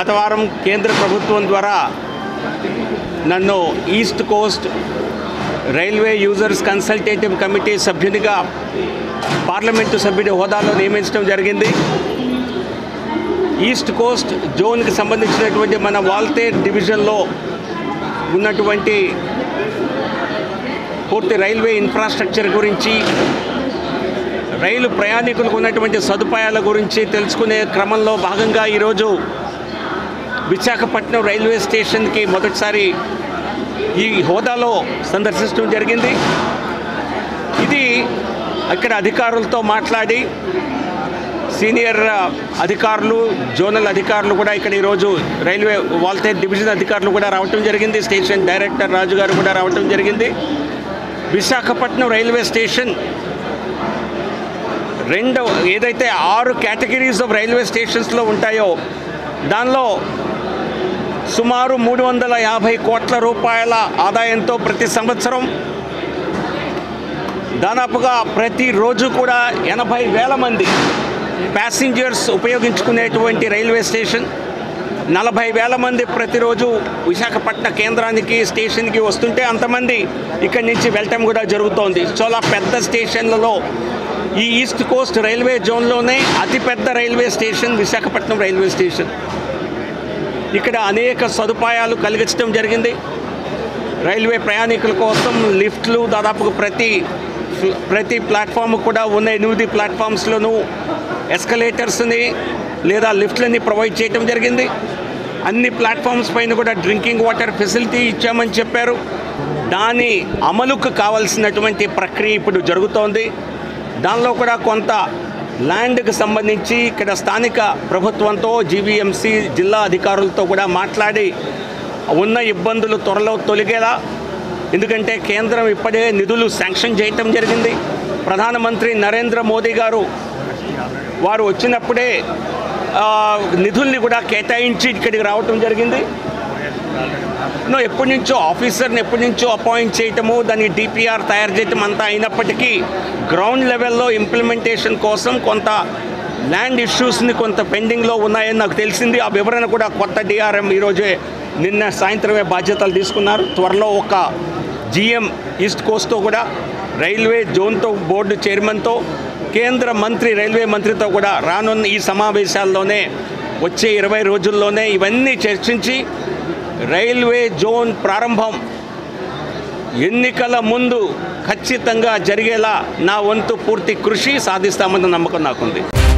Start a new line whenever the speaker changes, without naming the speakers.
గత వారం కేంద్ర ప్రభుత్వం ద్వారా నన్ను east coast railway users consultative committee సభ్యునిగా పార్లమెంటు సభ్యుడి హోదాలో నియమించడం జరిగింది ఈస్ట్ కోస్ట్ జోన్కి సంబంధించినటువంటి మన వాల్తేర్ డివిజన్లో ఉన్నటువంటి పూర్తి రైల్వే ఇన్ఫ్రాస్ట్రక్చర్ గురించి రైలు ప్రయాణికులకు ఉన్నటువంటి సదుపాయాల గురించి తెలుసుకునే క్రమంలో భాగంగా ఈరోజు విశాఖపట్నం రైల్వే స్టేషన్కి మొదటిసారి ఈ హోదాలో సందర్శించడం జరిగింది ఇది అక్కడ అధికారులతో మాట్లాడి సీనియర్ అధికారులు జోనల్ అధికారులు కూడా ఇక్కడ ఈరోజు రైల్వే వాల్తే డివిజన్ అధికారులు కూడా రావటం జరిగింది స్టేషన్ డైరెక్టర్ రాజు గారు కూడా రావటం జరిగింది విశాఖపట్నం రైల్వే స్టేషన్ రెండు ఏదైతే ఆరు కేటగిరీస్ ఆఫ్ రైల్వే స్టేషన్స్లో ఉంటాయో దానిలో సుమారు మూడు వందల యాభై కోట్ల రూపాయల ఆదాయంతో ప్రతి సంవత్సరం దాదాపుగా ప్రతిరోజు కూడా ఎనభై వేల మంది ప్యాసింజర్స్ ఉపయోగించుకునేటువంటి రైల్వే స్టేషన్ నలభై వేల మంది ప్రతిరోజు విశాఖపట్నం కేంద్రానికి స్టేషన్కి వస్తుంటే అంతమంది ఇక్కడి నుంచి వెళ్ళటం కూడా జరుగుతోంది చాలా పెద్ద స్టేషన్లలో ఈ ఈస్ట్ కోస్ట్ రైల్వే జోన్లోనే అతిపెద్ద railway station Visakhapatnam railway station ఇక్కడ అనేక సదుపాయాలు కలిగించడం జరిగింది రైల్వే ప్రయాణికుల కోసం లిఫ్ట్లు దాదాపు ప్రతి ప్రతి ప్లాట్ఫామ్ కూడా ఉన్న ఎనిమిది ప్లాట్ఫామ్స్లోనూ ఎస్కలేటర్స్ని లేదా లిఫ్ట్లని ప్రొవైడ్ చేయడం జరిగింది అన్ని ప్లాట్ఫామ్స్ పైన కూడా డ్రింకింగ్ వాటర్ ఫెసిలిటీ ఇచ్చామని చెప్పారు దాని అమలుకు కావాల్సినటువంటి ప్రక్రియ ఇప్పుడు జరుగుతోంది దానిలో కూడా కొంత ల్యాండ్కి సంబంధించి ఇక్కడ స్థానిక ప్రభుత్వంతో జీవీఎంసీ జిల్లా అధికారులతో కూడా మాట్లాడి ఉన్న ఇబ్బందులు త్వరలో తొలగేలా ఎందుకంటే కేంద్రం ఇప్పుడే నిధులు శాంక్షన్ చేయటం జరిగింది ప్రధానమంత్రి నరేంద్ర మోదీ గారు వారు వచ్చినప్పుడే ఆ, నిధుల్ని కూడా కేటాయించి ఇక్కడికి రావటం జరిగింది నో ఎప్పటి నుంచో ఆఫీసర్ని ఎప్పటి నుంచో అపాయింట్ చేయటము దానికి డిపిఆర్ తయారు చేయటం అంతా అయినప్పటికీ గ్రౌండ్ లెవెల్లో ఇంప్లిమెంటేషన్ కోసం కొంత ల్యాండ్ ఇష్యూస్ని కొంత పెండింగ్లో ఉన్నాయని నాకు తెలిసింది ఆ వివరణ కూడా కొత్త డిఆర్ఎం ఈరోజే నిన్న సాయంత్రమే బాధ్యతలు తీసుకున్నారు త్వరలో ఒక జిఎం ఈస్ట్ కోస్ట్తో కూడా రైల్వే జోన్తో బోర్డు చైర్మన్తో కేంద్ర మంత్రి రైల్వే మంత్రితో కూడా రానున్న ఈ సమావేశాల్లోనే వచ్చే ఇరవై రోజుల్లోనే ఇవన్నీ చర్చించి రైల్వే జోన్ ప్రారంభం ఎన్నికల ముందు ఖచ్చితంగా జరిగేలా నా వంతు పూర్తి కృషి సాధిస్తామన్న నమ్మకం నాకుంది